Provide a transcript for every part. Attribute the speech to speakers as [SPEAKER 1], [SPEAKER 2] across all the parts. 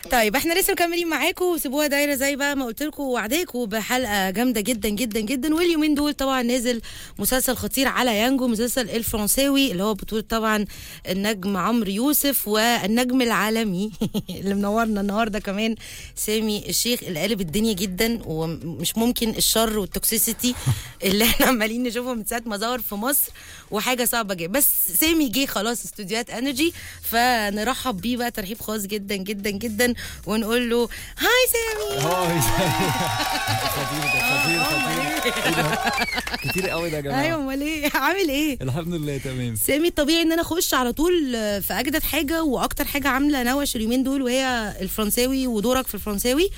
[SPEAKER 1] طيب احنا لسه مكملين معاكم وسيبوها دايره زي بقى ما قلت لكم وعداكم بحلقه جامده جدا جدا جدا واليومين دول طبعا نازل مسلسل خطير على يانجو مسلسل الفرنساوي اللي هو بطوله طبعا النجم عمرو يوسف والنجم العالمي اللي منورنا النهارده كمان سامي الشيخ اللي قالب الدنيا جدا ومش ممكن الشر والتوكسيسيتي اللي احنا عمالين نشوفها من ساعه ما ظهر في مصر وحاجه صعبه جدا بس سامي جه خلاص استوديوهات انرجي فنرحب بيه بقى ترحيب خاص جدا جدا جدا ونقول له هاي سامي
[SPEAKER 2] هاي خطير ده خطير خطير إيه ده؟ كتير قوي ده يا جماعه
[SPEAKER 1] ايوه امال ايه عامل ايه
[SPEAKER 2] الحمد لله تمام
[SPEAKER 1] سامي طبيعي ان انا اخش على طول في اجدد حاجه واكتر حاجه عامله نوش اليومين دول وهي الفرنساوي ودورك في الفرنساوي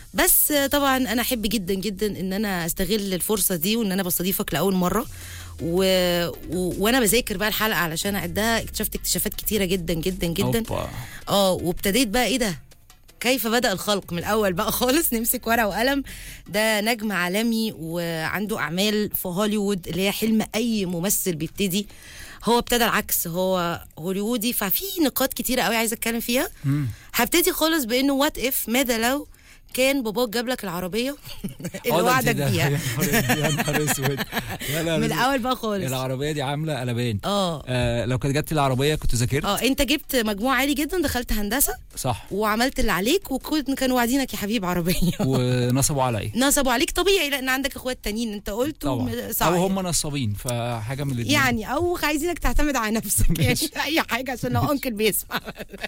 [SPEAKER 1] بس طبعا انا احب جدا جدا ان انا استغل الفرصه دي وان انا بستضيفك لاول مره و... و... وانا بذاكر بقى الحلقه علشان اعدها اكتشفت اكتشافات كتيره جدا جدا جدا
[SPEAKER 2] أوبا.
[SPEAKER 1] اه وابتديت بقى ايه ده كيف بدأ الخلق من الأول بقى خالص نمسك ورقة وقلم ده نجم عالمي وعنده أعمال في هوليوود اللي هي حلم أي ممثل بيبتدي هو ابتدى العكس هو هوليوودي ففي نقاط كتيرة قوي عايزة أتكلم فيها هبتدي خالص بإنه وات إف ماذا لو كان باباك جاب لك العربية اللي
[SPEAKER 2] آه، ده
[SPEAKER 1] وعدك
[SPEAKER 2] أنت ده-
[SPEAKER 1] بيها
[SPEAKER 2] يا نهار- يا نهار اسود لا لا
[SPEAKER 1] من
[SPEAKER 2] لا.
[SPEAKER 1] الأول بقى خالص
[SPEAKER 2] العربيه دي عامله قلبان
[SPEAKER 1] اه
[SPEAKER 2] آه لو كانت جت لي العربيه كنت ذاكرت
[SPEAKER 1] اه انت جبت مجموع عالي جدا دخلت هندسه
[SPEAKER 2] صح
[SPEAKER 1] وعملت اللي عليك وكنت كانوا واعدينك يا حبيب عربيه
[SPEAKER 2] ونصبوا عليا
[SPEAKER 1] نصبوا عليك طبيعي لان عندك اخوات تانيين انت قلت
[SPEAKER 2] طبعا
[SPEAKER 1] وم- صح
[SPEAKER 2] او هم نصابين فحاجه من الاثنين
[SPEAKER 1] يعني او عايزينك تعتمد على نفسك يعني اي حاجه عشان لو انكل بيسمع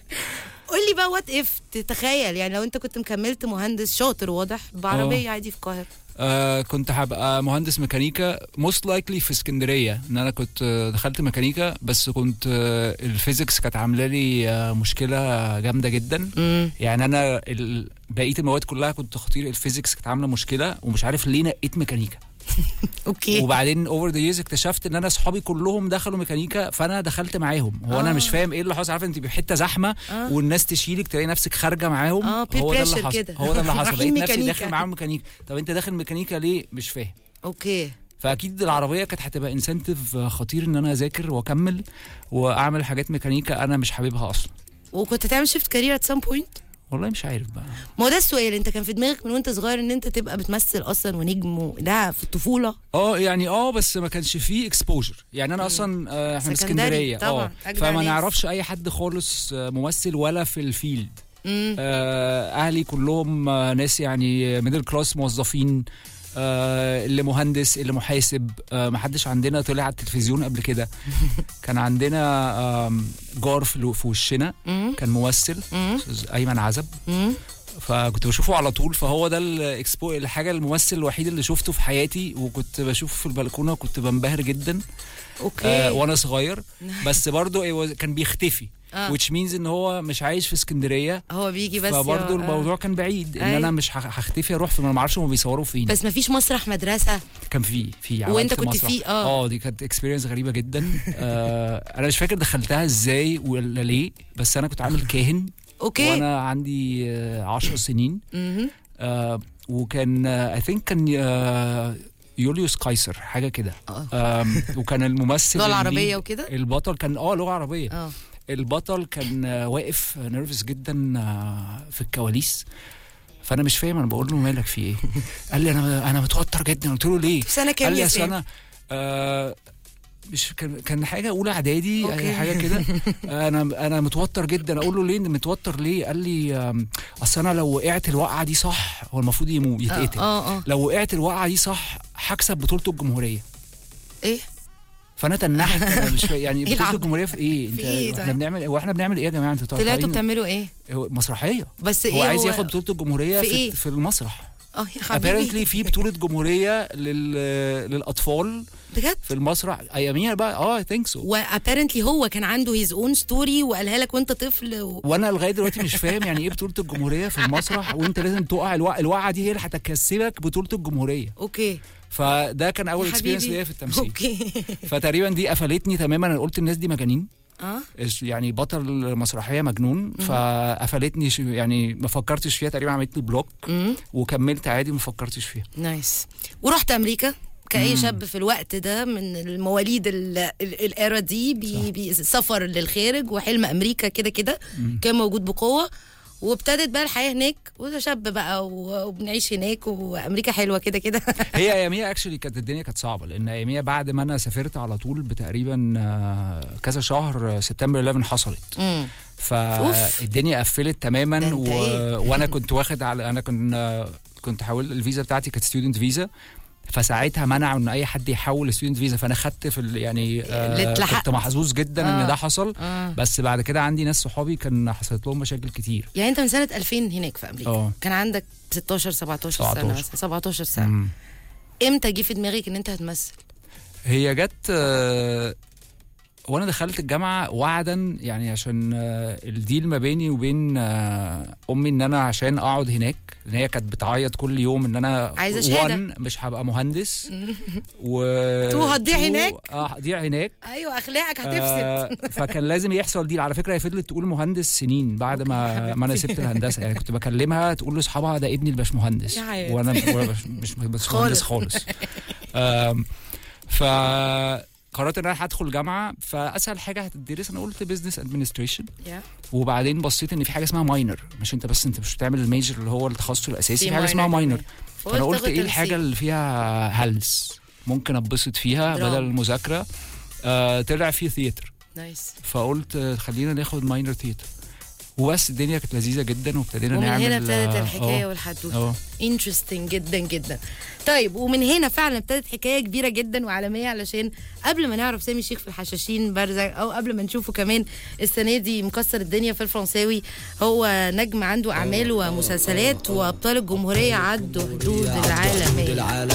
[SPEAKER 1] قول لي بقى وات اف تتخيل يعني لو انت كنت مكملت مهندس شاطر واضح بعربيه عادي في القاهره
[SPEAKER 2] آه كنت هبقى مهندس ميكانيكا موست لايكلي في اسكندريه ان انا كنت آه، دخلت ميكانيكا بس كنت آه الفيزيكس كانت عامله لي آه مشكله جامده جدا
[SPEAKER 1] امم
[SPEAKER 2] يعني انا ال- بقيه المواد كلها كنت خطير الفيزيكس كانت عامله مشكله ومش عارف ليه نقيت ميكانيكا
[SPEAKER 1] اوكي
[SPEAKER 2] وبعدين اوفر ذا ييرز اكتشفت ان انا اصحابي كلهم دخلوا ميكانيكا فانا دخلت معاهم هو انا
[SPEAKER 1] آه.
[SPEAKER 2] مش فاهم ايه اللي حصل عارفه انت بحته زحمه
[SPEAKER 1] آه.
[SPEAKER 2] والناس تشيلك تلاقي نفسك خارجه معاهم
[SPEAKER 1] آه، peer
[SPEAKER 2] هو ده اللي
[SPEAKER 1] pressure
[SPEAKER 2] حصل
[SPEAKER 1] كده.
[SPEAKER 2] هو ده اللي حصل
[SPEAKER 1] رايحين
[SPEAKER 2] لقيت نفسي
[SPEAKER 1] ميكانيكا.
[SPEAKER 2] داخل معاهم ميكانيكا طب انت داخل ميكانيكا ليه مش فاهم
[SPEAKER 1] اوكي
[SPEAKER 2] فاكيد العربيه كانت هتبقى انسنتيف خطير ان انا اذاكر واكمل واعمل حاجات ميكانيكا انا مش حاببها اصلا
[SPEAKER 1] وكنت تعمل شيفت كارير ات سام بوينت
[SPEAKER 2] والله مش عارف بقى
[SPEAKER 1] ما هو ده السؤال انت كان في دماغك من وانت صغير ان انت تبقى بتمثل اصلا ونجم و- ده في الطفوله
[SPEAKER 2] اه يعني اه بس ما كانش فيه اكسبوجر يعني انا اصلا آه، احنا من
[SPEAKER 1] سكندري
[SPEAKER 2] اسكندريه
[SPEAKER 1] طبعاً،
[SPEAKER 2] اه
[SPEAKER 1] أجدع
[SPEAKER 2] فما
[SPEAKER 1] ناس.
[SPEAKER 2] نعرفش اي حد خالص آه، ممثل ولا في الفيلد
[SPEAKER 1] امم
[SPEAKER 2] آه، اهلي كلهم آه، ناس يعني ميدل كلاس موظفين آه، اللي مهندس اللي محاسب آه، محدش عندنا طلع على التلفزيون قبل كده كان عندنا آم، جار في الو- في وشنا
[SPEAKER 1] امم
[SPEAKER 2] كان ممثل
[SPEAKER 1] امم
[SPEAKER 2] أستاذ ايمن عزب
[SPEAKER 1] امم
[SPEAKER 2] فكنت بشوفه على طول فهو ده الاكسبو الحاجه الممثل الوحيد اللي شفته في حياتي وكنت بشوفه في البلكونه وكنت بنبهر جدا
[SPEAKER 1] اوكي
[SPEAKER 2] آه وانا صغير بس برضه it was- كان بيختفي
[SPEAKER 1] آه.
[SPEAKER 2] which means ان هو مش عايش في اسكندريه
[SPEAKER 1] هو بيجي بس
[SPEAKER 2] فبرضه
[SPEAKER 1] يا-
[SPEAKER 2] الموضوع كان بعيد ان
[SPEAKER 1] أيوة.
[SPEAKER 2] انا مش هخ- هختفي اروح في ما اعرفش هم بيصوروا فين
[SPEAKER 1] بس مفيش مسرح مدرسه
[SPEAKER 2] كان في في
[SPEAKER 1] وأنت
[SPEAKER 2] عملت
[SPEAKER 1] كنت
[SPEAKER 2] مسرح.
[SPEAKER 1] فيه، آه.
[SPEAKER 2] اه دي كانت اكسبيرينس غريبه جدا آه انا مش فاكر دخلتها ازاي ولا ليه بس انا كنت عامل كاهن
[SPEAKER 1] اوكي
[SPEAKER 2] وانا عندي 10 سنين
[SPEAKER 1] مهم.
[SPEAKER 2] آه وكان اي ثينك كان آه يوليوس قيصر حاجه كده
[SPEAKER 1] اه
[SPEAKER 2] آم، وكان الممثل
[SPEAKER 1] لغه
[SPEAKER 2] اللي-
[SPEAKER 1] العربيه وكده
[SPEAKER 2] البطل كان اه لغه عربيه
[SPEAKER 1] اه
[SPEAKER 2] البطل كان آه، واقف نيرفس جدا آه، في الكواليس فانا مش فاهم انا بقول له مالك في ايه قال لي انا انا متوتر جدا قلت له ليه
[SPEAKER 1] في سنه كام
[SPEAKER 2] قال لي
[SPEAKER 1] يا
[SPEAKER 2] اصل
[SPEAKER 1] سام؟
[SPEAKER 2] انا آه مش كان كان حاجه اولى اعدادي
[SPEAKER 1] أوكي.
[SPEAKER 2] أي حاجه كده انا انا متوتر جدا اقول له ليه متوتر ليه قال لي آم، اصل انا لو وقعت الوقعه دي صح هو المفروض يموت يتقتل
[SPEAKER 1] اه اه
[SPEAKER 2] لو وقعت الوقعه دي صح هكسب بطوله الجمهوريه
[SPEAKER 1] ايه
[SPEAKER 2] فانا تنحت أنا مش فا- يعني
[SPEAKER 1] إيه
[SPEAKER 2] بطوله
[SPEAKER 1] العبط؟
[SPEAKER 2] الجمهوريه في ايه
[SPEAKER 1] في
[SPEAKER 2] انت
[SPEAKER 1] إيه
[SPEAKER 2] احنا
[SPEAKER 1] طيب؟
[SPEAKER 2] بنعمل هو احنا بنعمل ايه يا جماعه انتوا
[SPEAKER 1] طلعتوا
[SPEAKER 2] طالعين-
[SPEAKER 1] بتعملوا ايه
[SPEAKER 2] هو مسرحيه
[SPEAKER 1] بس ايه
[SPEAKER 2] هو عايز ياخد بطوله الجمهوريه
[SPEAKER 1] في
[SPEAKER 2] في,
[SPEAKER 1] إيه؟
[SPEAKER 2] في المسرح
[SPEAKER 1] اه يا حبيبي
[SPEAKER 2] apparently في بطوله جمهوريه لل للاطفال
[SPEAKER 1] بجد
[SPEAKER 2] في المسرح اياميها بقى اه اي ثينك سو
[SPEAKER 1] وابيرنتلي هو كان عنده هيز اون ستوري وقالها لك وانت طفل و...
[SPEAKER 2] وانا لغايه دلوقتي مش فاهم يعني ايه بطوله الجمهوريه في المسرح وانت لازم تقع الوقعه الوقعه دي هي اللي هتكسبك بطوله الجمهوريه
[SPEAKER 1] اوكي
[SPEAKER 2] فده كان اول
[SPEAKER 1] يا
[SPEAKER 2] اكسبيرينس
[SPEAKER 1] حبيبي.
[SPEAKER 2] ليا في التمثيل
[SPEAKER 1] اوكي
[SPEAKER 2] فتقريبا دي قفلتني تماما انا قلت الناس دي مجانين
[SPEAKER 1] اه
[SPEAKER 2] إيش- يعني بطل مسرحيه مجنون فقفلتني ش- يعني ما فكرتش فيها تقريبا عملت لي بلوك
[SPEAKER 1] امم
[SPEAKER 2] وكملت عادي ما فكرتش فيها
[SPEAKER 1] نايس ورحت امريكا كأي شاب في الوقت ده من المواليد ال- ال- الإيرا دي بي بي سفر للخارج وحلم أمريكا كده كده كان موجود بقوة وابتدت بقى الحياه هناك وده شاب بقى و- وبنعيش هناك وامريكا حلوه كده كده
[SPEAKER 2] هي اياميها اكشلي كانت الدنيا كانت صعبه لان اياميها بعد ما انا سافرت على طول بتقريبا آه، كذا شهر آه، سبتمبر 11 حصلت
[SPEAKER 1] مم.
[SPEAKER 2] فالدنيا قفلت تماما
[SPEAKER 1] ده انت
[SPEAKER 2] و...
[SPEAKER 1] ايه؟
[SPEAKER 2] وانا كنت واخد على انا كنت آه، كنت حاولت الفيزا بتاعتي كانت ستودنت فيزا فساعتها منعوا ان اي حد يحول ستودنت فيزا فانا خدت في ال- يعني
[SPEAKER 1] اللي
[SPEAKER 2] آه
[SPEAKER 1] اتلحقت.
[SPEAKER 2] كنت محظوظ جدا
[SPEAKER 1] آه.
[SPEAKER 2] ان ده حصل
[SPEAKER 1] آه.
[SPEAKER 2] بس بعد كده عندي ناس صحابي كان حصلت لهم مشاكل كتير
[SPEAKER 1] يعني انت من سنه 2000 هناك في امريكا
[SPEAKER 2] اه.
[SPEAKER 1] كان عندك 16 17 سنه
[SPEAKER 2] 17.
[SPEAKER 1] مثلا 17 سنه
[SPEAKER 2] مم.
[SPEAKER 1] امتى جه في دماغك ان انت هتمثل
[SPEAKER 2] هي جت آه، وانا دخلت الجامعه وعدا يعني عشان آه، الديل ما بيني وبين آه، امي ان انا عشان اقعد هناك لان هي كانت بتعيط كل يوم ان انا
[SPEAKER 1] عايزة شهادة.
[SPEAKER 2] one مش هبقى مهندس و
[SPEAKER 1] تو هتضيع
[SPEAKER 2] two،
[SPEAKER 1] هناك؟
[SPEAKER 2] اه هضيع هناك
[SPEAKER 1] ايوه اخلاقك هتفسد
[SPEAKER 2] آه فكان لازم يحصل ديل على فكره هي فضلت تقول مهندس سنين بعد ما ما انا سبت الهندسه يعني كنت بكلمها تقول لاصحابها ده ابني الباشمهندس
[SPEAKER 1] يا حياتي.
[SPEAKER 2] وانا وأنا مش مش مش مهندس خالص آم، ف قررت ان انا هدخل جامعه فاسهل حاجه هتدرس انا قلت بزنس ادمنستريشن
[SPEAKER 1] يا.
[SPEAKER 2] وبعدين بصيت ان في حاجه اسمها ماينر مش انت بس انت مش بتعمل الميجر اللي هو التخصص الاساسي في حاجه اسمها ماينر
[SPEAKER 1] فقلت
[SPEAKER 2] فانا قلت
[SPEAKER 1] تاخد
[SPEAKER 2] ايه الحاجه
[SPEAKER 1] تنسيق.
[SPEAKER 2] اللي فيها هلس ممكن اتبسط فيها
[SPEAKER 1] دراما.
[SPEAKER 2] بدل المذاكره آه طلع في ثياتر
[SPEAKER 1] نايس
[SPEAKER 2] فقلت آه، خلينا ناخد ماينر ثياتر وبس الدنيا كانت لذيذه جدا وابتدينا
[SPEAKER 1] ومن
[SPEAKER 2] نعمل
[SPEAKER 1] هنا ابتدت
[SPEAKER 2] آه،
[SPEAKER 1] الحكايه
[SPEAKER 2] آه،
[SPEAKER 1] والحدوته
[SPEAKER 2] اه
[SPEAKER 1] انترستنج جدا جدا طيب ومن هنا فعلا ابتدت حكايه كبيره جدا وعالميه علشان قبل ما نعرف سامي الشيخ في الحشاشين برزق او قبل ما نشوفه كمان السنه دي مكسر الدنيا في الفرنساوي هو نجم عنده اعمال ومسلسلات وابطال الجمهوريه عدوا حدود العالميه